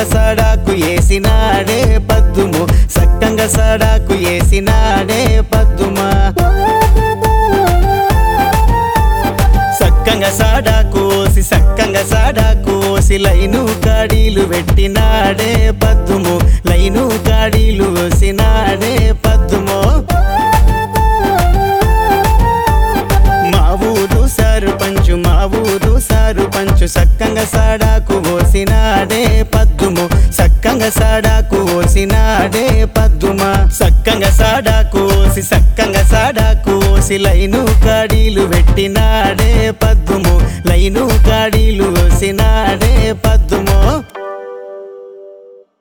సక్కంగా సాడాకు వేసినాడే పద్దుము సక్కంగా సాడాకు వేసినాడే పద్దుమా సక్కంగా సాడాకోసి సక్కంగా సాడాకోసి లైను కాడీలు పెట్టినాడే పద్దుము లైను కాడీలు వేసినాడే పద్దుము మా ఊరు సారు పంచు మా ఊరు సారు పంచు సక్కంగా సాడాకు ఓసినాడే పద్దుము సక్కంగా సాడాకు ఓసినాడే పద్దుమా సక్కంగా సాడాకు ఓసి సక్కంగా సాడాకు ఓసి లైను కాడీలు పెట్టినాడే పద్దుము లైను కాడీలు